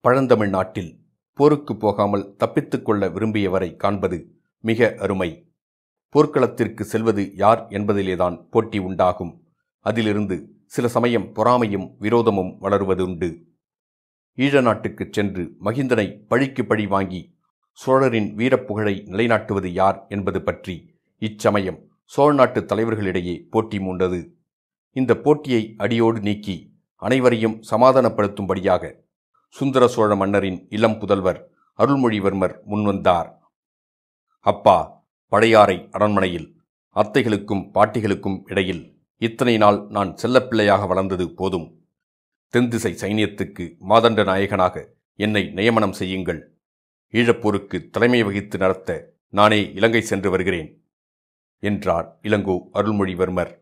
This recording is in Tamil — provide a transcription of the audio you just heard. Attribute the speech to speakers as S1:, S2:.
S1: பழந்தமிழ் நாட்டில் போருக்கு போகாமல் தப்பித்துக் கொள்ள விரும்பியவரை காண்பது மிக அருமை போர்க்களத்திற்கு செல்வது யார் என்பதிலேதான் போட்டி உண்டாகும் அதிலிருந்து சில சமயம் பொறாமையும் விரோதமும் வளருவதுண்டு ஈழ நாட்டுக்குச் சென்று மகிந்தனை பழிக்கு பழி வாங்கி சோழரின் வீரப்புகழை நிலைநாட்டுவது யார் என்பது பற்றி இச்சமயம் சோழ நாட்டு தலைவர்களிடையே போட்டி மூண்டது இந்த போட்டியை அடியோடு நீக்கி அனைவரையும் சமாதானப்படுத்தும்படியாக சுந்தர சோழ மன்னரின் இளம் புதல்வர் அருள்மொழிவர்மர் முன்வந்தார் அப்பா பழையாறை அரண்மனையில் அத்தைகளுக்கும் பாட்டிகளுக்கும் இடையில் இத்தனை நாள் நான் செல்லப்பிள்ளையாக வளர்ந்தது போதும் தென்திசை சைனியத்துக்கு மாதண்ட நாயகனாக என்னை நியமனம் செய்யுங்கள் ஈழப்போருக்கு தலைமை வகித்து நடத்த நானே இலங்கை சென்று வருகிறேன் என்றார் இளங்கோ அருள்மொழிவர்மர்